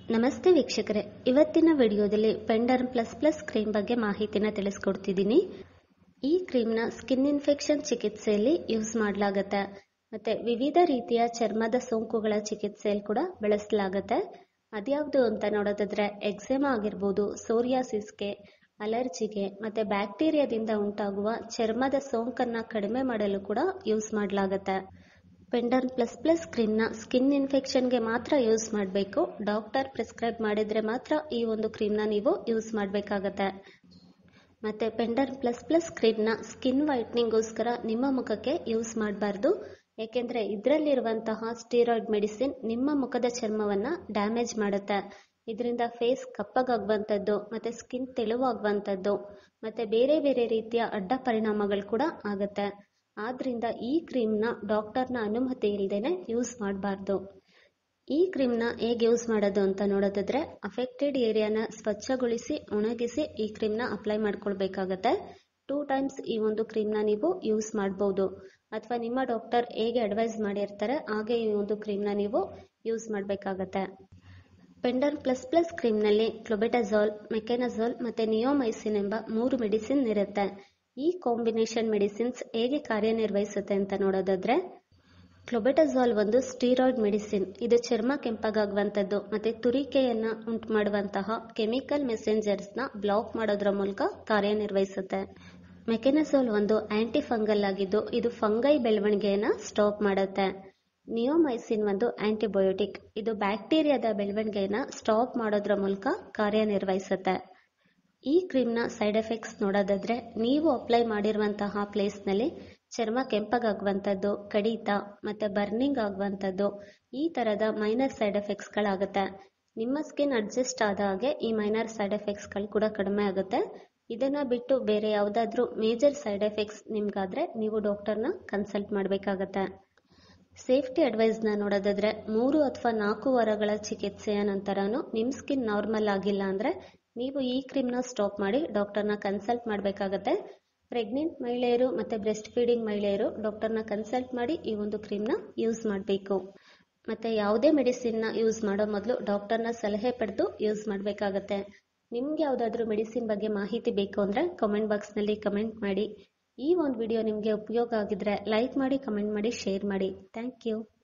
ನಮಸ್ತೆ ವೀಕ್ಷಕರೇ ಇವತ್ತಿನ ವಿಡಿಯೋದಲ್ಲಿ ಪೆಂಡರ್ಮ್ ಪ್ಲಸ್ ಪ್ಲಸ್ ಕ್ರೀಮ್ ಬಗ್ಗೆ ಮಾಹಿತಿನ ತಿಳಿಸ್ಕೊಡ್ತಿದ್ದೀನಿ ಈ ಕ್ರೀಮ್ನ ಸ್ಕಿನ್ ಇನ್ಫೆಕ್ಷನ್ ಚಿಕಿತ್ಸೆಯಲ್ಲಿ ಯೂಸ್ ಮಾಡಲಾಗತ್ತೆ ಮತ್ತೆ ವಿವಿಧ ರೀತಿಯ ಚರ್ಮದ ಸೋಂಕುಗಳ ಚಿಕಿತ್ಸೆಯಲ್ಲಿ ಕೂಡ ಬಳಸಲಾಗತ್ತೆ ಅದ್ಯಾವುದು ಅಂತ ನೋಡೋದಾದ್ರೆ ಎಕ್ಸೆಮಾ ಆಗಿರ್ಬೋದು ಸೋರಿಯಾಸಿಸ್ಗೆ ಅಲರ್ಜಿಗೆ ಮತ್ತೆ ಬ್ಯಾಕ್ಟೀರಿಯಾದಿಂದ ಉಂಟಾಗುವ ಚರ್ಮದ ಸೋಂಕನ್ನ ಕಡಿಮೆ ಮಾಡಲು ಕೂಡ ಯೂಸ್ ಮಾಡಲಾಗತ್ತೆ ಪೆಂಡರ್ನ್ ಪ್ಲಸ್ ಪ್ಲಸ್ ಕ್ರೀಮ್ನ ಸ್ಕಿನ್ ಇನ್ಫೆಕ್ಷನ್ಗೆ ಮಾತ್ರ ಯೂಸ್ ಮಾಡಬೇಕು ಡಾಕ್ಟರ್ ಪ್ರಿಸ್ಕ್ರೈಬ್ ಮಾಡಿದ್ರೆ ಮಾತ್ರ ಈ ಒಂದು ಕ್ರೀಮ್ನ ನೀವು ಯೂಸ್ ಮಾಡಬೇಕಾಗತ್ತೆ ಮತ್ತೆ ಪೆಂಡರ್ನ್ ಪ್ಲಸ್ ಪ್ಲಸ್ ಕ್ರೀಮ್ನ ಸ್ಕಿನ್ ವೈಟ್ನಿಂಗ್ಗೋಸ್ಕರ ನಿಮ್ಮ ಮುಖಕ್ಕೆ ಯೂಸ್ ಮಾಡಬಾರ್ದು ಯಾಕೆಂದ್ರೆ ಇದರಲ್ಲಿರುವಂತಹ ಸ್ಟೀರಾಯ್ಡ್ ಮೆಡಿಸಿನ್ ನಿಮ್ಮ ಮುಖದ ಚರ್ಮವನ್ನ ಡ್ಯಾಮೇಜ್ ಮಾಡುತ್ತೆ ಇದರಿಂದ ಫೇಸ್ ಕಪ್ಪಗಾಗುವಂಥದ್ದು ಮತ್ತೆ ಸ್ಕಿನ್ ತೆಳುವಾಗುವಂಥದ್ದು ಮತ್ತೆ ಬೇರೆ ಬೇರೆ ರೀತಿಯ ಅಡ್ಡ ಪರಿಣಾಮಗಳು ಕೂಡ ಆಗುತ್ತೆ ಆದ್ರಿಂದ ಈ ಕ್ರೀಮ್ನ ಡಾಕ್ಟರ್ನ ಅನುಮತಿ ಇಲ್ಲದೇನೆ ಯೂಸ್ ಮಾಡಬಾರ್ದು ಈ ಕ್ರೀಮ್ನ ಹೇಗೆ ಯೂಸ್ ಮಾಡೋದು ಅಂತ ನೋಡೋದಾದ್ರೆ ಅಫೆಕ್ಟೆಡ್ ಏರಿಯಾನ ಸ್ವಚ್ಛಗೊಳಿಸಿ ಒಣಗಿಸಿ ಈ ಕ್ರೀಮ್ನ ಅಪ್ಲೈ ಮಾಡ್ಕೊಳ್ಬೇಕಾಗತ್ತೆ ಟೂ ಟೈಮ್ಸ್ ಈ ಒಂದು ಕ್ರೀಮ್ನ ನೀವು ಯೂಸ್ ಮಾಡ್ಬೋದು ಅಥವಾ ನಿಮ್ಮ ಡಾಕ್ಟರ್ ಹೇಗೆ ಅಡ್ವೈಸ್ ಮಾಡಿರ್ತಾರೆ ಹಾಗೆ ಈ ಒಂದು ಕ್ರೀಮ್ನ ನೀವು ಯೂಸ್ ಮಾಡಬೇಕಾಗತ್ತೆ ಪೆಂಡರ್ ಪ್ಲಸ್ ಪ್ಲಸ್ ಕ್ರೀಮ್ನಲ್ಲಿ ಕ್ಲೊಬೆಟಜಾಲ್ ಮೆಕೆನಜಾಲ್ ಮತ್ತೆ ನಿಯೋಮೈಸಿನ್ ಎಂಬ ಮೂರು ಮೆಡಿಸಿನ್ ಇರುತ್ತೆ ಈ ಕಾಂಬಿನೇಷನ್ ಮೆಡಿಸಿನ್ಸ್ ಹೇಗೆ ಕಾರ್ಯನಿರ್ವಹಿಸುತ್ತೆ ಅಂತ ನೋಡೋದಾದ್ರೆ ಕ್ಲೊಬೆಟಜಾಲ್ ಒಂದು ಸ್ಟೀರಾಯ್ಡ್ ಮೆಡಿಸಿನ್ ಇದು ಚರ್ಮ ಕೆಂಪಗಾಗುವಂಥದ್ದು ಮತ್ತೆ ತುರಿಕೆಯನ್ನ ಉಂಟು ಮಾಡುವಂತಹ ಕೆಮಿಕಲ್ ಮೆಸೆಂಜರ್ಸ್ನ ಬ್ಲಾಕ್ ಮಾಡೋದ್ರ ಮೂಲಕ ಕಾರ್ಯನಿರ್ವಹಿಸುತ್ತೆ ಮೆಕೆನಜಾಲ್ ಒಂದು ಆಂಟಿ ಫಂಗಲ್ ಆಗಿದ್ದು ಇದು ಫಂಗೈ ಬೆಳವಣಿಗೆಯನ್ನ ಸ್ಟಾಪ್ ಮಾಡುತ್ತೆ ನಿಯೋಮೈಸಿನ್ ಒಂದು ಆಂಟಿಬಯೋಟಿಕ್ ಇದು ಬ್ಯಾಕ್ಟೀರಿಯಾದ ಬೆಳವಣಿಗೆಯನ್ನ ಸ್ಟಾಪ್ ಮಾಡೋದ್ರ ಮೂಲಕ ಕಾರ್ಯನಿರ್ವಹಿಸುತ್ತೆ ಈ ಕ್ರೀಮ್ನ ಸೈಡ್ ಎಫೆಕ್ಟ್ಸ್ ನೋಡೋದಾದ್ರೆ ನೀವು ಅಪ್ಲೈ ಮಾಡಿರುವಂತಹ ಪ್ಲೇಸ್ನಲ್ಲಿ ಚರ್ಮ ಕೆಂಪಗಾಗುವಂಥದ್ದು ಕಡಿತ ಮತ್ತೆ ಬರ್ನಿಂಗ್ ಆಗುವಂಥದ್ದು ಈ ತರದ ಮೈನರ್ ಸೈಡ್ ಎಫೆಕ್ಟ್ಸ್ಗಳಾಗುತ್ತೆ ನಿಮ್ಮ ಸ್ಕಿನ್ ಅಡ್ಜಸ್ಟ್ ಆದ ಹಾಗೆ ಈ ಮೈನರ್ ಸೈಡ್ ಎಫೆಕ್ಟ್ಸ್ಗಳು ಕೂಡ ಕಡಿಮೆ ಆಗುತ್ತೆ ಇದನ್ನ ಬಿಟ್ಟು ಬೇರೆ ಯಾವುದಾದ್ರೂ ಮೇಜರ್ ಸೈಡ್ ಎಫೆಕ್ಟ್ಸ್ ನಿಮ್ಗಾದ್ರೆ ನೀವು ಡಾಕ್ಟರ್ನ ಕನ್ಸಲ್ಟ್ ಮಾಡಬೇಕಾಗತ್ತೆ ಸೇಫ್ಟಿ ಅಡ್ವೈಸ್ನ ನೋಡೋದಾದ್ರೆ ಮೂರು ಅಥವಾ ನಾಲ್ಕು ವಾರಗಳ ಚಿಕಿತ್ಸೆಯ ನಂತರನು ನಿಮ್ಮ ಸ್ಕಿನ್ ನಾರ್ಮಲ್ ಆಗಿಲ್ಲ ಅಂದ್ರೆ ನೀವು ಈ ಕ್ರೀಮ್ನ ಸ್ಟಾಪ್ ಮಾಡಿ ಡಾಕ್ಟರ್ನ ಕನ್ಸಲ್ಟ್ ಮಾಡಬೇಕಾಗತ್ತೆ ಪ್ರೆಗ್ನೆಂಟ್ ಮಹಿಳೆಯರು ಮತ್ತೆ ಬ್ರೆಸ್ಟ್ ಫೀಡಿಂಗ್ ಮಹಿಳೆಯರು ಡಾಕ್ಟರ್ನ ಕನ್ಸಲ್ಟ್ ಮಾಡಿ ಈ ಒಂದು ಕ್ರೀಮ್ನ ಯೂಸ್ ಮಾಡಬೇಕು ಮತ್ತೆ ಯಾವುದೇ ಮೆಡಿಸಿನ್ನ ಯೂಸ್ ಮಾಡೋ ಮೊದಲು ಡಾಕ್ಟರ್ನ ಸಲಹೆ ಪಡೆದು ಯೂಸ್ ಮಾಡಬೇಕಾಗತ್ತೆ ನಿಮ್ಗೆ ಯಾವುದಾದ್ರೂ ಮೆಡಿಸಿನ್ ಬಗ್ಗೆ ಮಾಹಿತಿ ಬೇಕು ಅಂದ್ರೆ ಕಮೆಂಟ್ ಬಾಕ್ಸ್ನಲ್ಲಿ ಕಮೆಂಟ್ ಮಾಡಿ ಈ ಒಂದು ವಿಡಿಯೋ ನಿಮಗೆ ಉಪಯೋಗ ಆಗಿದ್ರೆ ಲೈಕ್ ಮಾಡಿ ಕಮೆಂಟ್ ಮಾಡಿ ಶೇರ್ ಮಾಡಿ ಥ್ಯಾಂಕ್ ಯು